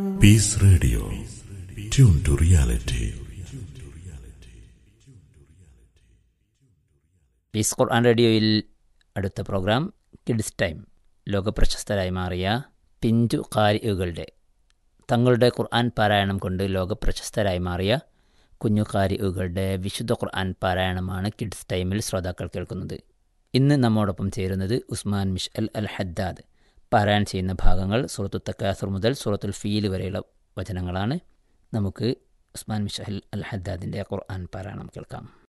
piece radio tune to reality peace Quran റേഡിയോയിൽ അടുത്ത programme kids time ലോകപ്രശസ്തരായി മാറിയ പിഞ്ചു കാരികളുടെ തങ്ങളുടെ ഖുർആൻ പാരായണം കൊണ്ട് ലോകപ്രശസ്തരായി മാറിയ കുഞ്ഞു കാരികളുടെ വിശുദ്ധ ഖുർആൻ പാരായണമാണ് കിഡ്സ് ടൈമിൽ ശ്രോതാക്കൾ കേൾക്കുന്നത് ഇന്ന് നമ്മോടൊപ്പം ചേരുന്നത് ഉസ്മാൻ മിഷൽ അൽ ഹദ്ദാദ് പാരായണം ചെയ്യുന്ന ഭാഗങ്ങൾ സൂറത്തു തക്കാസുർ മുതൽ സൂറത്തുൽ ഫീൽ വരെയുള്ള വചനങ്ങളാണ് നമുക്ക് ഉസ്മാൻ മിഷൽ അൽ ഹദ്ദാദിൻ്റെ ഖുർആൻ പാരായണം കേൾക്കാം